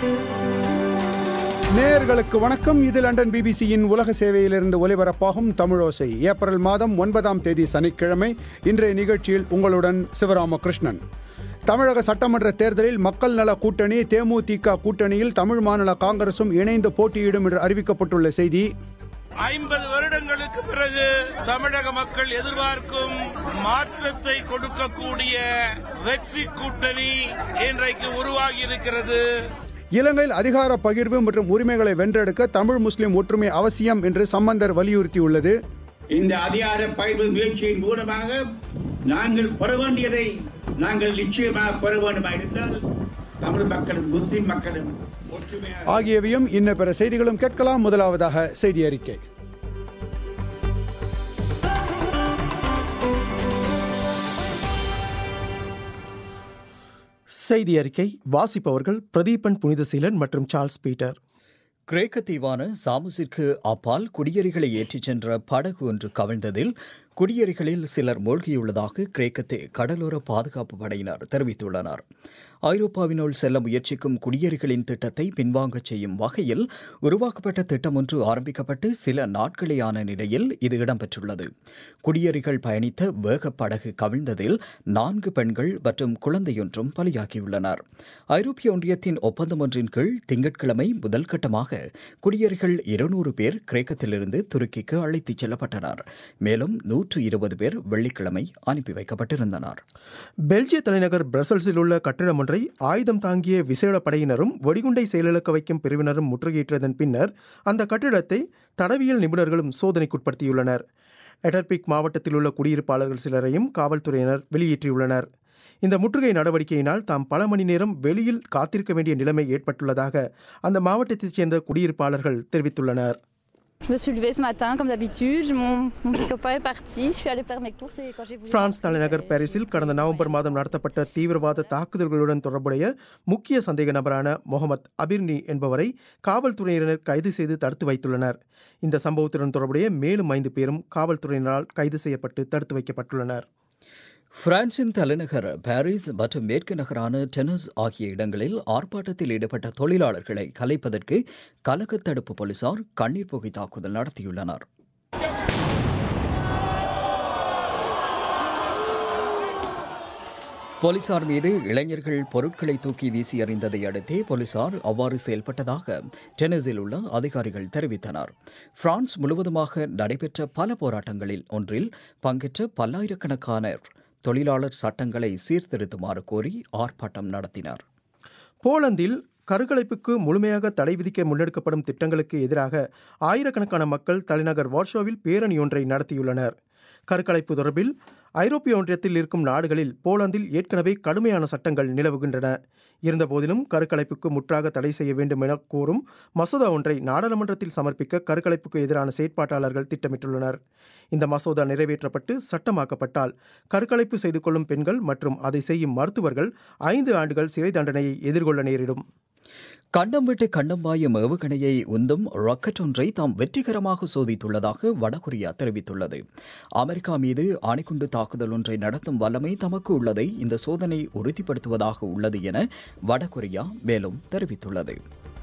நேயர்களுக்கு வணக்கம் இது லண்டன் பிபிசியின் உலக சேவையிலிருந்து ஒலிபரப்பாகும் தமிழோசை ஏப்ரல் மாதம் ஒன்பதாம் தேதி சனிக்கிழமை இன்றைய நிகழ்ச்சியில் உங்களுடன் சிவராமகிருஷ்ணன் தமிழக சட்டமன்ற தேர்தலில் மக்கள் நல கூட்டணி தேமுதிக கூட்டணியில் தமிழ் மாநில காங்கிரசும் இணைந்து போட்டியிடும் என்று அறிவிக்கப்பட்டுள்ள செய்தி ஐம்பது வருடங்களுக்கு பிறகு தமிழக மக்கள் எதிர்பார்க்கும் மாற்றத்தை கொடுக்கக்கூடிய வெற்றி கூட்டணி இன்றைக்கு உருவாகி இருக்கிறது இலங்கையில் அதிகார பகிர்வு மற்றும் உரிமைகளை வென்றெடுக்க தமிழ் முஸ்லிம் ஒற்றுமை அவசியம் என்று சம்பந்தர் வலியுறுத்தியுள்ளது இந்த அதிகார பயிர்வு முயற்சியின் மூலமாக நாங்கள் பெற வேண்டியதை நாங்கள் நிச்சயமாக பெற வேண்டுமா இருந்தால் தமிழ் மக்களும் முஸ்லிம் மக்களும் ஒற்றுமையாக ஆகியவையும் இன்ன பிற செய்திகளும் கேட்கலாம் முதலாவதாக செய்தி அறிக்கை செய்தி அறிக்கை வாசிப்பவர்கள் பிரதீபன் புனிதசீலன் மற்றும் சார்ல்ஸ் பீட்டர் கிரேக்க தீவான சாமுசிற்கு அப்பால் குடியேறிகளை ஏற்றிச் சென்ற படகு ஒன்று கவிழ்ந்ததில் குடியேறிகளில் சிலர் மூழ்கியுள்ளதாக கிரேக்கத்தே கடலோர பாதுகாப்பு படையினர் தெரிவித்துள்ளனர் ஐரோப்பாவினுள் செல்ல முயற்சிக்கும் குடியேறிகளின் திட்டத்தை பின்வாங்கச் செய்யும் வகையில் உருவாக்கப்பட்ட திட்டம் ஒன்று ஆரம்பிக்கப்பட்டு சில நாட்களேயான நிலையில் இது இடம்பெற்றுள்ளது குடியேறிகள் பயணித்த வேகப் படகு கவிழ்ந்ததில் நான்கு பெண்கள் மற்றும் குழந்தையொன்றும் பலியாகியுள்ளனர் ஐரோப்பிய ஒன்றியத்தின் ஒப்பந்தம் ஒன்றின் கீழ் திங்கட்கிழமை முதல் கட்டமாக குடியேறிகள் இருநூறு பேர் கிரேக்கத்திலிருந்து துருக்கிக்கு அழைத்துச் செல்லப்பட்டனர் மேலும் நூற்று இருபது பேர் வெள்ளிக்கிழமை அனுப்பி வைக்கப்பட்டிருந்தனர் பெல்ஜிய தலைநகர் பிரசல்ஸில் உள்ள கட்டிடம் ஒன்றை ஆயுதம் தாங்கிய விசேட படையினரும் வெடிகுண்டை செயலிழக்க வைக்கும் பிரிவினரும் முற்றுகையிட்டதன் பின்னர் அந்த கட்டிடத்தை தடவியல் நிபுணர்களும் சோதனைக்குட்படுத்தியுள்ளனர் எடர்பிக் மாவட்டத்தில் உள்ள குடியிருப்பாளர்கள் சிலரையும் காவல்துறையினர் வெளியேற்றியுள்ளனர் இந்த முற்றுகை நடவடிக்கையினால் தாம் பல மணி நேரம் வெளியில் காத்திருக்க வேண்டிய நிலைமை ஏற்பட்டுள்ளதாக அந்த மாவட்டத்தைச் சேர்ந்த குடியிருப்பாளர்கள் தெரிவித்துள்ளனர் Je me suis levée ce matin, comme d'habitude. Mon, mon petit copain est parti. Je suis allée faire mes courses et quand j'ai voulu. France தலைநகர் பாரிஸில் கடந்த நவம்பர் மாதம் நடத்தப்பட்ட தீவிரவாத தாக்குதல்களுடன் தொடர்புடைய முக்கிய சந்தேக நபரான முகமது அபிர்னி என்பவரை காவல்துறையினர் கைது செய்து தடுத்து வைத்துள்ளனர் இந்த சம்பவத்துடன் தொடர்புடைய மேலும் ஐந்து பேரும் காவல்துறையினரால் கைது செய்யப்பட்டு தடுத்து வைக்கப்பட்டுள்ளனர் பிரான்சின் தலைநகர் பாரிஸ் மற்றும் மேற்கு நகரான டெனஸ் ஆகிய இடங்களில் ஆர்ப்பாட்டத்தில் ஈடுபட்ட தொழிலாளர்களை கலைப்பதற்கு கலகத் தடுப்பு போலீசார் கண்ணீர் புகை தாக்குதல் நடத்தியுள்ளனர் போலீசார் மீது இளைஞர்கள் பொருட்களை தூக்கி வீசி எறிந்ததை அடுத்தே போலீசார் அவ்வாறு செயல்பட்டதாக டென்னஸில் உள்ள அதிகாரிகள் தெரிவித்தனர் பிரான்ஸ் முழுவதுமாக நடைபெற்ற பல போராட்டங்களில் ஒன்றில் பங்கேற்ற பல்லாயிரக்கணக்கானர் தொழிலாளர் சட்டங்களை சீர்திருத்துமாறு கோரி ஆர்ப்பாட்டம் நடத்தினர் போலந்தில் கருக்கலைப்புக்கு முழுமையாக தடை விதிக்க முன்னெடுக்கப்படும் திட்டங்களுக்கு எதிராக ஆயிரக்கணக்கான மக்கள் தலைநகர் வார்ஷோவில் பேரணி ஒன்றை நடத்தியுள்ளனர் கருக்கலைப்பு தொடர்பில் ஐரோப்பிய ஒன்றியத்தில் இருக்கும் நாடுகளில் போலந்தில் ஏற்கனவே கடுமையான சட்டங்கள் நிலவுகின்றன இருந்தபோதிலும் கருக்கலைப்புக்கு முற்றாக தடை செய்ய வேண்டும் என கோரும் மசோதா ஒன்றை நாடாளுமன்றத்தில் சமர்ப்பிக்க கருக்கலைப்புக்கு எதிரான செயற்பாட்டாளர்கள் திட்டமிட்டுள்ளனர் இந்த மசோதா நிறைவேற்றப்பட்டு சட்டமாக்கப்பட்டால் கருக்கலைப்பு செய்து கொள்ளும் பெண்கள் மற்றும் அதை செய்யும் மருத்துவர்கள் ஐந்து ஆண்டுகள் சிறை தண்டனையை எதிர்கொள்ள நேரிடும் கண்டம் விட்டு கண்டம் பாயும் ஏவுகணையை உந்தும் ராக்கெட் ஒன்றை தாம் வெற்றிகரமாக சோதித்துள்ளதாக வடகொரியா தெரிவித்துள்ளது அமெரிக்கா மீது அணுகுண்டு தாக்குதல் ஒன்றை நடத்தும் வல்லமை தமக்கு உள்ளதை இந்த சோதனை உறுதிப்படுத்துவதாக உள்ளது என வடகொரியா மேலும் தெரிவித்துள்ளது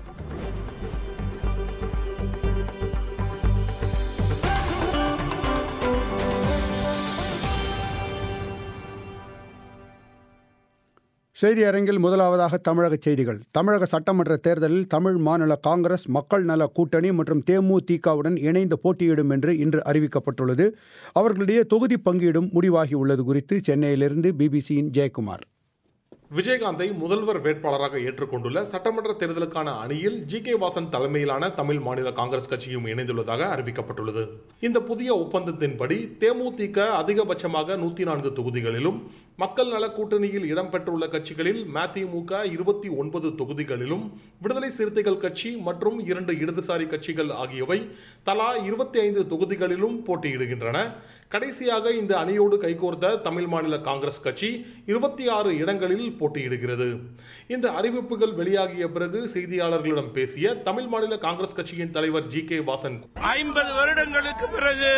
செய்தி அரங்கில் முதலாவதாக தமிழக செய்திகள் தமிழக சட்டமன்ற தேர்தலில் தமிழ் மாநில காங்கிரஸ் மக்கள் நல கூட்டணி மற்றும் தேமுதிகவுடன் இணைந்து போட்டியிடும் என்று இன்று அறிவிக்கப்பட்டுள்ளது அவர்களுடைய தொகுதி பங்கீடும் முடிவாகியுள்ளது குறித்து சென்னையிலிருந்து பிபிசியின் ஜெயக்குமார் விஜயகாந்தை முதல்வர் வேட்பாளராக ஏற்றுக்கொண்டுள்ள சட்டமன்ற தேர்தலுக்கான அணியில் ஜி கே வாசன் தலைமையிலான தமிழ் மாநில காங்கிரஸ் கட்சியும் இணைந்துள்ளதாக அறிவிக்கப்பட்டுள்ளது இந்த புதிய ஒப்பந்தத்தின்படி தேமுதிக அதிகபட்சமாக நூத்தி நான்கு தொகுதிகளிலும் மக்கள் நல கூட்டணியில் இடம்பெற்றுள்ள கட்சிகளில் மதிமுக இருபத்தி ஒன்பது தொகுதிகளிலும் விடுதலை சிறுத்தைகள் கட்சி மற்றும் இரண்டு இடதுசாரி கட்சிகள் ஆகியவை தலா இருபத்தி ஐந்து தொகுதிகளிலும் போட்டியிடுகின்றன கடைசியாக இந்த அணியோடு கைகோர்த்த தமிழ் மாநில காங்கிரஸ் கட்சி இருபத்தி ஆறு இடங்களில் போட்டியிடுகிறது இந்த அறிவிப்புகள் வெளியாகிய பிறகு செய்தியாளர்களிடம் பேசிய தமிழ் மாநில காங்கிரஸ் கட்சியின் தலைவர் ஜி கே வாசன் ஐம்பது வருடங்களுக்கு பிறகு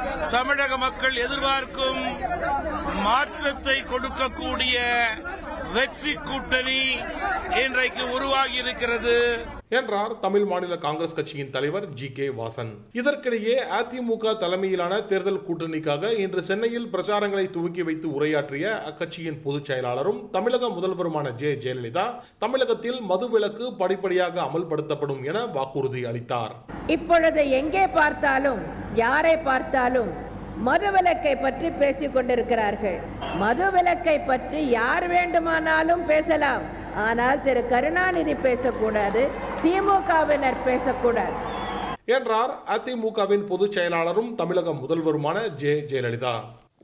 தமிழக மக்கள் எதிர்பார்க்கும் மாற்றத்தை கொடுக்கக்கூடிய வெற்றி கூட்டணி இன்றைக்கு உருவாகி இருக்கிறது என்றார் தமிழ் மாநில காங்கிரஸ் கட்சியின் தலைவர் ஜி கே வாசன் இதற்கிடையே அதிமுக தலைமையிலான தேர்தல் கூட்டணிக்காக இன்று சென்னையில் பிரச்சாரங்களை துவக்கி வைத்து உரையாற்றிய அக்கட்சியின் பொதுச் செயலாளரும் தமிழக முதல்வருமான ஜெ ஜெயலலிதா தமிழகத்தில் மதுவிலக்கு படிப்படியாக அமல்படுத்தப்படும் என வாக்குறுதி அளித்தார் இப்பொழுது எங்கே பார்த்தாலும் யாரை பார்த்தாலும் மதுவிலக்கை பற்றி பேசிக் கொண்டிருக்கிறார்கள் மதுவிலக்கை பற்றி யார் வேண்டுமானாலும் பேசலாம் ஆனால் திரு கருணாநிதி பேசக்கூடாது திமுகவினர் பேசக்கூடாது என்றார் அதிமுகவின் பொதுச் செயலாளரும் தமிழக முதல்வருமான ஜெ ஜெயலலிதா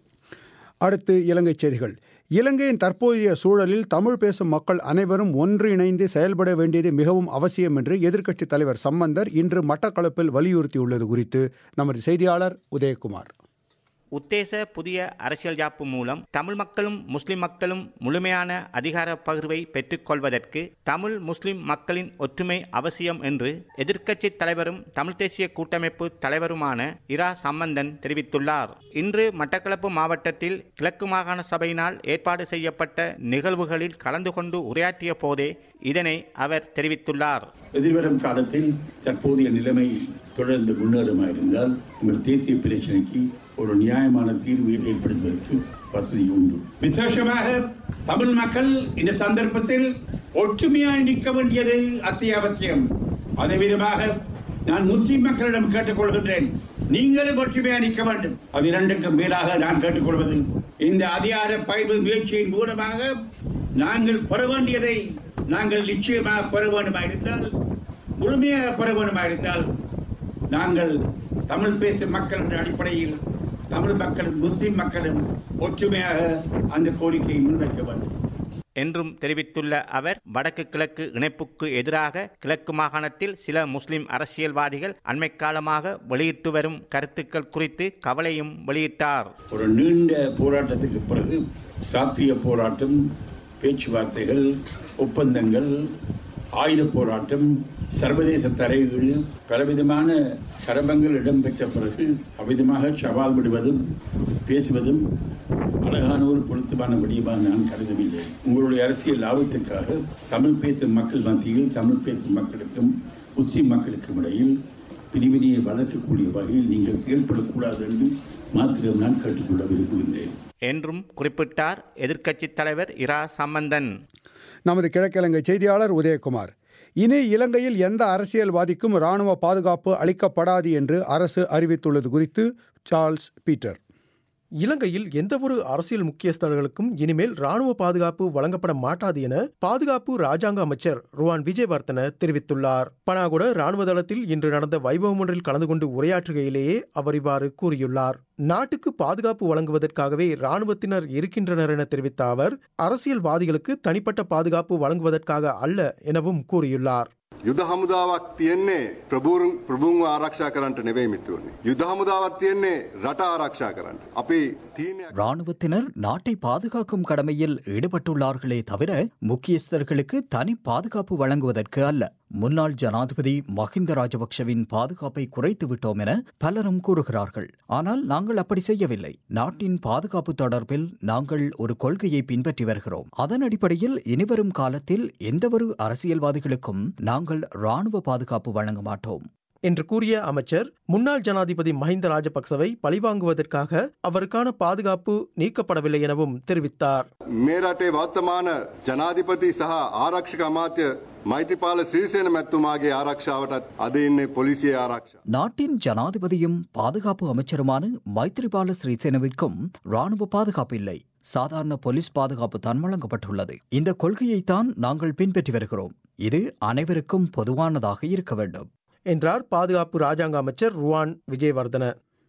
அடுத்து இலங்கை செய்திகள் இலங்கையின் தற்போதைய சூழலில் தமிழ் பேசும் மக்கள் அனைவரும் ஒன்றிணைந்து செயல்பட வேண்டியது மிகவும் அவசியம் என்று எதிர்க்கட்சித் தலைவர் சம்பந்தர் இன்று மட்டக்களப்பில் வலியுறுத்தியுள்ளது குறித்து நமது செய்தியாளர் உதயகுமார் உத்தேச புதிய அரசியல் யாப்பு மூலம் தமிழ் மக்களும் முஸ்லிம் மக்களும் முழுமையான அதிகார பகிர்வை பெற்றுக்கொள்வதற்கு தமிழ் முஸ்லிம் மக்களின் ஒற்றுமை அவசியம் என்று எதிர்க்கட்சித் தலைவரும் தமிழ் தேசிய கூட்டமைப்பு தலைவருமான இரா சம்பந்தன் தெரிவித்துள்ளார் இன்று மட்டக்களப்பு மாவட்டத்தில் கிழக்கு மாகாண சபையினால் ஏற்பாடு செய்யப்பட்ட நிகழ்வுகளில் கலந்து கொண்டு உரையாற்றிய போதே இதனை அவர் தெரிவித்துள்ளார் எதிர்வரும் காலத்தில் தற்போதைய நிலைமை தொடர்ந்து முன்னேறுமாயிருந்தால் உங்கள் தேசிய பிரச்சனைக்கு ஒரு நியாயமான தீர்வு ஏற்படுத்துவதற்கு வசதி உண்டு விசேஷமாக தமிழ் மக்கள் இந்த சந்தர்ப்பத்தில் ஒற்றுமையாய் நிற்க வேண்டியது அத்தியாவசியம் அதே விதமாக நான் முஸ்லிம் மக்களிடம் கேட்டுக்கொள்கின்றேன் நீங்களும் ஒற்றுமையாக நிற்க வேண்டும் அது இரண்டுக்கும் மேலாக நான் கேட்டுக்கொள்வது இந்த அதிகார பயிர்வு முயற்சியின் மூலமாக நாங்கள் பெற வேண்டியதை நாங்கள் நிச்சயமாக பெற வேண்டுமாயிருந்தால் முழுமையாக பெற வேண்டுமாயிருந்தால் நாங்கள் தமிழ் பேசும் மக்கள் என்ற அடிப்படையில் தமிழ் மக்களும் முஸ்லிம் மக்களும் ஒற்றுமையாக அந்த கோரிக்கையை முன்வைக்க வேண்டும் என்றும் தெரிவித்துள்ள அவர் வடக்கு கிழக்கு இணைப்புக்கு எதிராக கிழக்கு மாகாணத்தில் சில முஸ்லிம் அரசியல்வாதிகள் அண்மை காலமாக வெளியிட்டு வரும் கருத்துக்கள் குறித்து கவலையும் வெளியிட்டார் ஒரு நீண்ட போராட்டத்துக்கு பிறகு சாத்திய போராட்டம் பேச்சுவார்த்தைகள் ஒப்பந்தங்கள் ஆயுத போராட்டம் சர்வதேச தலையீடு பலவிதமான சிரமங்கள் இடம்பெற்ற பிறகு அவ்விதமாக சவால் விடுவதும் பேசுவதும் அழகான ஒரு பொருத்தமான வடிவமாக நான் கருதவில்லை உங்களுடைய அரசியல் லாபத்துக்காக தமிழ் பேசும் மக்கள் மத்தியில் தமிழ் பேசும் மக்களுக்கும் முஸ்லிம் மக்களுக்கும் இடையில் பிரிவினையை வளர்க்கக்கூடிய வகையில் நீங்கள் செயல்படக்கூடாது என்று மாத்திரம் நான் கேட்டுக்கொள்ள விரும்புகின்றேன் என்றும் குறிப்பிட்டார் எதிர்க்கட்சித் தலைவர் இரா சம்பந்தன் நமது கிழக்கிழங்கை செய்தியாளர் உதயகுமார் இனி இலங்கையில் எந்த அரசியல்வாதிக்கும் இராணுவ பாதுகாப்பு அளிக்கப்படாது என்று அரசு அறிவித்துள்ளது குறித்து சார்ல்ஸ் பீட்டர் இலங்கையில் எந்தவொரு அரசியல் முக்கியஸ்தர்களுக்கும் இனிமேல் ராணுவ பாதுகாப்பு வழங்கப்பட மாட்டாது என பாதுகாப்பு ராஜாங்க அமைச்சர் ருவான் விஜயவர்த்தன தெரிவித்துள்ளார் பனாகுட ராணுவ தளத்தில் இன்று நடந்த வைபவம் ஒன்றில் கலந்து கொண்டு உரையாற்றுகையிலேயே அவர் இவ்வாறு கூறியுள்ளார் நாட்டுக்கு பாதுகாப்பு வழங்குவதற்காகவே ராணுவத்தினர் இருக்கின்றனர் என தெரிவித்த அவர் அரசியல்வாதிகளுக்கு தனிப்பட்ட பாதுகாப்பு வழங்குவதற்காக அல்ல எனவும் கூறியுள்ளார் යුද හමුදාවක් තියෙන්නේ ප්‍රභූරුන් ප්‍රභූන්ව ආරක්ෂා කරන්නට නෙවෙයි මිත්‍රවනි. යුද හමුදාවක් තියෙන්නේ රට ආරක්ෂා කරන්න. අපි තීනයක් ராணுவத்தினர் நாட்டை பாதுகாக்கும் கடமையில் ஈடுபட்டுள்ளார்களே தவிர முக்கியஸ்தர்களுக்கு தனி பாதுகாப்பு வழங்குவதற்கு அல்ல முன்னாள் ஜனாதிபதி மஹிந்த ராஜபக்ஷவின் பாதுகாப்பை குறைத்து விட்டோம் என பலரும் கூறுகிறார்கள் ஆனால் நாங்கள் அப்படி செய்யவில்லை நாட்டின் பாதுகாப்பு தொடர்பில் நாங்கள் ஒரு கொள்கையை பின்பற்றி வருகிறோம் அதன் அடிப்படையில் இனிவரும் காலத்தில் எந்தவொரு அரசியல்வாதிகளுக்கும் நாங்கள் ராணுவ பாதுகாப்பு வழங்க மாட்டோம் என்று கூறிய அமைச்சர் முன்னாள் ஜனாதிபதி மஹிந்த ராஜபக்சவை பழிவாங்குவதற்காக அவருக்கான பாதுகாப்பு நீக்கப்படவில்லை எனவும் தெரிவித்தார் මේ රටේ වර්තමාන ජනාධිපති සහ ආරක්ෂක අමාත්‍ය මෛත්‍රපාල සිරිසේන මැත්තුමාගේ ආරක්ෂාවටත් අද ඉන්නේ පොලිසිය ආරක්ෂා. நாட்டின் ஜனாதிபதியும் பாதுகாப்பு அமைச்சருமான மைத்ரிபால ஸ்ரீசேனவிற்கும் ராணுவ பாதுகாப்பு இல்லை சாதாரண போலீஸ் பாதுகாப்பு தான் வழங்கப்பட்டுள்ளது இந்த கொள்கையைத்தான் நாங்கள் பின்பற்றி வருகிறோம் இது அனைவருக்கும் பொதுவானதாக இருக்க வேண்டும் என்றார் பாதுகாப்பு ராஜாங்க அமைச்சர் ருவான் விஜயவர்தன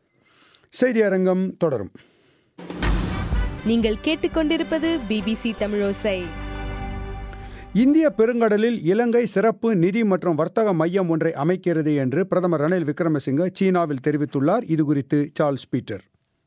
செய்தி அரங்கம் தொடரும் நீங்கள் கேட்டுக்கொண்டிருப்பது பிபிசி தமிழோசை இந்திய பெருங்கடலில் இலங்கை சிறப்பு நிதி மற்றும் வர்த்தக மையம் ஒன்றை அமைக்கிறது என்று பிரதமர் ரணில் விக்ரமசிங்க சீனாவில் தெரிவித்துள்ளார் இது குறித்து சார்ல்ஸ் பீட்டர்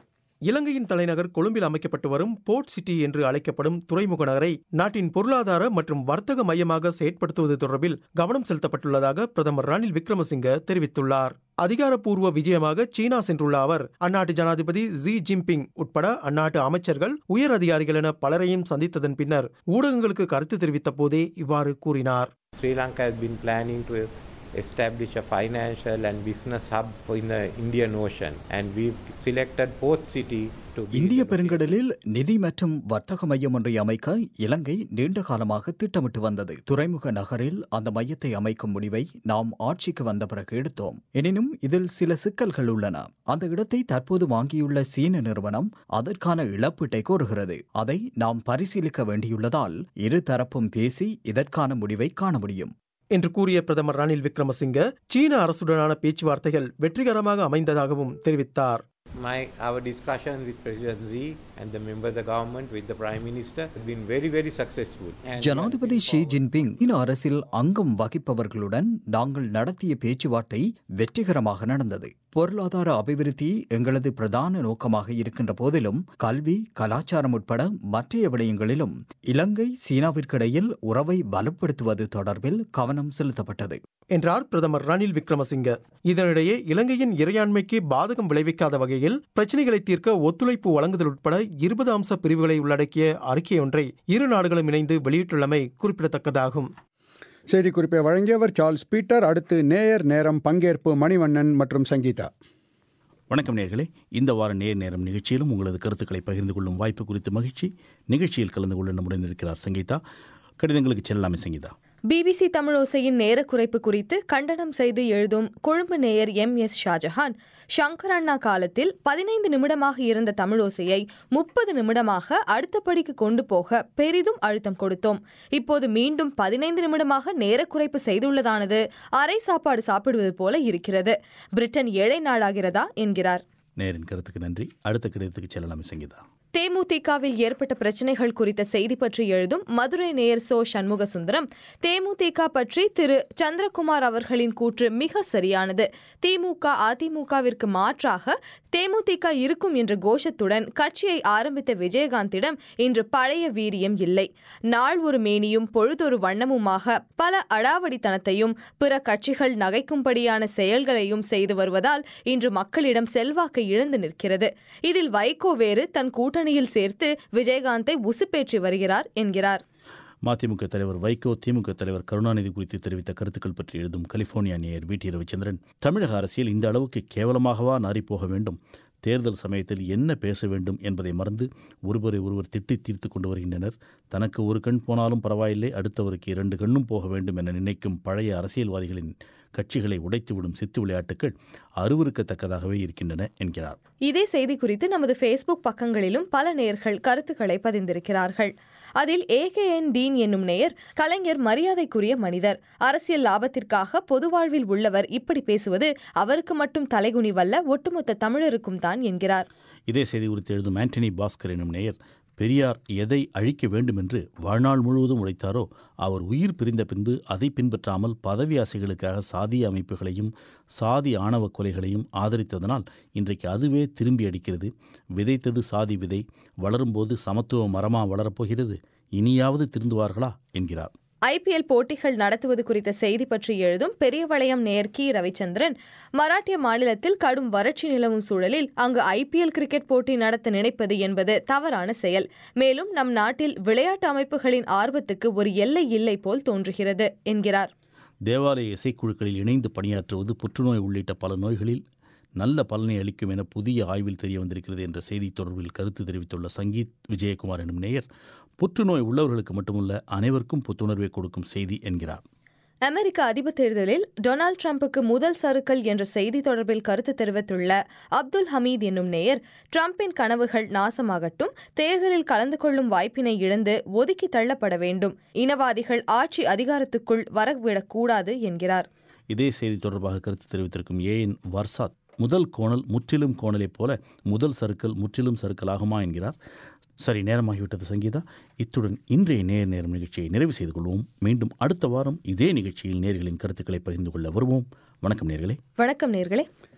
இலங்கையின் தலைநகர் கொழும்பில் அமைக்கப்பட்டு வரும் போர்ட் சிட்டி என்று அழைக்கப்படும் துறைமுக நகரை நாட்டின் பொருளாதார மற்றும் வர்த்தக மையமாக செயற்படுத்துவது தொடர்பில் கவனம் செலுத்தப்பட்டுள்ளதாக பிரதமர் ரணில் விக்ரமசிங்க தெரிவித்துள்ளார் அதிகாரப்பூர்வ விஜயமாக சீனா சென்றுள்ள அவர் அந்நாட்டு ஜனாதிபதி ஜி ஜின்பிங் உட்பட அந்நாட்டு அமைச்சர்கள் உயர் அதிகாரிகள் என பலரையும் சந்தித்ததன் பின்னர் ஊடகங்களுக்கு கருத்து தெரிவித்த போதே இவ்வாறு கூறினார் Sri Lanka has been planning to establish a financial and business hub in the Indian Ocean and we've selected Port City to be இந்திய பெருங்கடலில் நிதி மற்றும் வர்த்தக மையம் ஒன்றை அமைக்க இலங்கை நீண்ட காலமாக திட்டமிட்டு வந்தது துறைமுக நகரில் அந்த மையத்தை அமைக்கும் முடிவை நாம் ஆட்சிக்கு வந்த பிறகு எடுத்தோம் எனினும் இதில் சில சிக்கல்கள் உள்ளன அந்த இடத்தை தற்போது வாங்கியுள்ள சீன நிறுவனம் அதற்கான இழப்பீட்டை கோருகிறது அதை நாம் பரிசீலிக்க வேண்டியுள்ளதால் இரு தரப்பும் பேசி இதற்கான முடிவை காண முடியும் என்று கூறிய பிரதமர் ரணில் விக்ரமசிங்க சீன அரசுடனான பேச்சுவார்த்தைகள் வெற்றிகரமாக அமைந்ததாகவும் தெரிவித்தார் My our discussion with President Xi and the member of the government with the Prime Minister have been very very successful. And ஜனாதிபதி ஷி ஜின்பிங் சீன அரசில் அங்கம் வகிப்பவர்களுடன் நாங்கள் நடத்திய பேச்சுவார்த்தை வெற்றிகரமாக நடந்தது பொருளாதார அபிவிருத்தி எங்களது பிரதான நோக்கமாக இருக்கின்ற போதிலும் கல்வி கலாச்சாரம் உட்பட மற்றைய விடயங்களிலும் இலங்கை சீனாவிற்கிடையில் உறவை பலப்படுத்துவது தொடர்பில் கவனம் செலுத்தப்பட்டது என்றார் பிரதமர் ரணில் விக்ரமசிங்க இதனிடையே இலங்கையின் இறையாண்மைக்கு பாதகம் விளைவிக்காத வகையில் பிரச்சினைகளை தீர்க்க ஒத்துழைப்பு வழங்குதல் உட்பட இருபது அம்ச பிரிவுகளை உள்ளடக்கிய அறிக்கை ஒன்றை இரு நாடுகளும் இணைந்து வெளியிட்டுள்ளமை குறிப்பிடத்தக்கதாகும் செய்திக்குறிப்பை வழங்கியவர் சார்ல்ஸ் பீட்டர் அடுத்து நேயர் நேரம் பங்கேற்பு மணிவண்ணன் மற்றும் சங்கீதா வணக்கம் நேர்களே இந்த வார நேர் நேரம் நிகழ்ச்சியிலும் உங்களது கருத்துக்களை பகிர்ந்து கொள்ளும் வாய்ப்பு குறித்து மகிழ்ச்சி நிகழ்ச்சியில் கலந்து கொள்ள நம்முடன் இருக்கிறார் சங்கீதா கடிதங்களுக்கு செல்லலாமே சங்கீதா பிபிசி தமிழோசையின் நேர குறைப்பு குறித்து கண்டனம் செய்து எழுதும் கொழும்பு நேயர் எம் எஸ் ஷாஜஹான் ஷங்கர் அண்ணா காலத்தில் பதினைந்து நிமிடமாக இருந்த தமிழோசையை முப்பது நிமிடமாக அடுத்த படிக்கு கொண்டு போக பெரிதும் அழுத்தம் கொடுத்தோம் இப்போது மீண்டும் பதினைந்து நிமிடமாக நேர குறைப்பு செய்துள்ளதானது அரை சாப்பாடு சாப்பிடுவது போல இருக்கிறது பிரிட்டன் ஏழை நாடாகிறதா என்கிறார் நேரின் கருத்துக்கு நன்றி அடுத்த கடிதத்துக்கு செல்லலாமே சங்கீதா தேமுதிகவில் ஏற்பட்ட பிரச்சினைகள் குறித்த செய்தி பற்றி எழுதும் மதுரை நேயர் சோ சண்முக சுந்தரம் தேமுதிக பற்றி திரு சந்திரகுமார் அவர்களின் கூற்று மிக சரியானது திமுக அதிமுகவிற்கு மாற்றாக தேமுதிக இருக்கும் என்ற கோஷத்துடன் கட்சியை ஆரம்பித்த விஜயகாந்திடம் இன்று பழைய வீரியம் இல்லை நாள் ஒரு மேனியும் பொழுதொரு வண்ணமுமாக பல அடாவடித்தனத்தையும் பிற கட்சிகள் நகைக்கும்படியான செயல்களையும் செய்து வருவதால் இன்று மக்களிடம் செல்வாக்கு இழந்து நிற்கிறது இதில் வைகோ வேறு தன் கூட்டணியில் சேர்த்து விஜயகாந்தை உசுப்பேற்றி வருகிறார் என்கிறார் மதிமுக தலைவர் வைகோ திமுக தலைவர் கருணாநிதி குறித்து தெரிவித்த கருத்துக்கள் பற்றி எழுதும் கலிபோர்னியா நேயர் வி டி ரவிச்சந்திரன் தமிழக அரசியல் இந்த அளவுக்கு கேவலமாகவா நாறிப்போக வேண்டும் தேர்தல் சமயத்தில் என்ன பேச வேண்டும் என்பதை மறந்து ஒருவரை ஒருவர் திட்டி தீர்த்து கொண்டு வருகின்றனர் தனக்கு ஒரு கண் போனாலும் பரவாயில்லை அடுத்தவருக்கு இரண்டு கண்ணும் போக வேண்டும் என நினைக்கும் பழைய அரசியல்வாதிகளின் கட்சிகளை உடைத்துவிடும் சித்து விளையாட்டுகள் அருவருக்கத்தக்கதாகவே இருக்கின்றன என்கிறார் இதே செய்தி குறித்து நமது ஃபேஸ்புக் பக்கங்களிலும் பல நேயர்கள் கருத்துக்களை பதிந்திருக்கிறார்கள் அதில் ஏகேஎன் டீன் என்னும் நேயர் கலைஞர் மரியாதைக்குரிய மனிதர் அரசியல் லாபத்திற்காக பொது வாழ்வில் உள்ளவர் இப்படி பேசுவது அவருக்கு மட்டும் தலைகுனிவல்ல ஒட்டுமொத்த தமிழருக்கும் தான் என்கிறார் இதே செய்தி குறித்து எழுதும் ஆண்டனி பாஸ்கர் எனும் நேயர் பெரியார் எதை அழிக்க வேண்டும் என்று வாழ்நாள் முழுவதும் உழைத்தாரோ அவர் உயிர் பிரிந்த பின்பு அதை பின்பற்றாமல் பதவி ஆசைகளுக்காக சாதிய அமைப்புகளையும் சாதி ஆணவ கொலைகளையும் ஆதரித்ததனால் இன்றைக்கு அதுவே திரும்பி அடிக்கிறது விதைத்தது சாதி விதை வளரும்போது சமத்துவ மரமா வளரப்போகிறது இனியாவது திருந்துவார்களா என்கிறார் ஐபிஎல் போட்டிகள் நடத்துவது குறித்த செய்தி பற்றி எழுதும் பெரியவளையம் நேர் கி ரவிச்சந்திரன் மராட்டிய மாநிலத்தில் கடும் வறட்சி நிலவும் சூழலில் அங்கு ஐபிஎல் கிரிக்கெட் போட்டி நடத்த நினைப்பது என்பது தவறான செயல் மேலும் நம் நாட்டில் விளையாட்டு அமைப்புகளின் ஆர்வத்துக்கு ஒரு எல்லை இல்லை போல் தோன்றுகிறது என்கிறார் தேவாலய இசைக்குழுக்களில் இணைந்து பணியாற்றுவது புற்றுநோய் உள்ளிட்ட பல நோய்களில் நல்ல பலனை அளிக்கும் என புதிய ஆய்வில் தெரிய வந்திருக்கிறது என்ற செய்தி தொடர்பில் கருத்து தெரிவித்துள்ள சங்கீத் விஜயகுமார் எனும் நேயர் புற்றுநோய் உள்ளவர்களுக்கு மட்டுமல்ல அனைவருக்கும் புத்துணர்வை கொடுக்கும் செய்தி என்கிறார் அமெரிக்க அதிபர் தேர்தலில் டொனால்டு டிரம்புக்கு முதல் சறுக்கல் என்ற செய்தி தொடர்பில் கருத்து தெரிவித்துள்ள அப்துல் ஹமீத் என்னும் நேயர் டிரம்பின் கனவுகள் நாசமாகட்டும் தேர்தலில் கலந்து கொள்ளும் வாய்ப்பினை இழந்து ஒதுக்கி தள்ளப்பட வேண்டும் இனவாதிகள் ஆட்சி அதிகாரத்துக்குள் வரவிடக்கூடாது என்கிறார் இதே செய்தி தொடர்பாக கருத்து தெரிவித்திருக்கும் ஏஎன் வர்சாத் முதல் கோணல் முற்றிலும் கோணலைப் போல முதல் சறுக்கல் முற்றிலும் சறுக்கலாகுமா என்கிறார் சரி நேரமாகிவிட்டது சங்கீதா இத்துடன் இன்றைய நேர் நேரம் நிகழ்ச்சியை நிறைவு செய்து கொள்வோம் மீண்டும் அடுத்த வாரம் இதே நிகழ்ச்சியில் நேர்களின் கருத்துக்களை பகிர்ந்து கொள்ள வருவோம் வணக்கம் நேர்களே வணக்கம் நேர்களே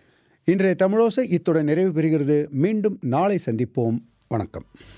இன்றைய தமிழோசை இத்துடன் நிறைவு பெறுகிறது மீண்டும் நாளை சந்திப்போம் வணக்கம்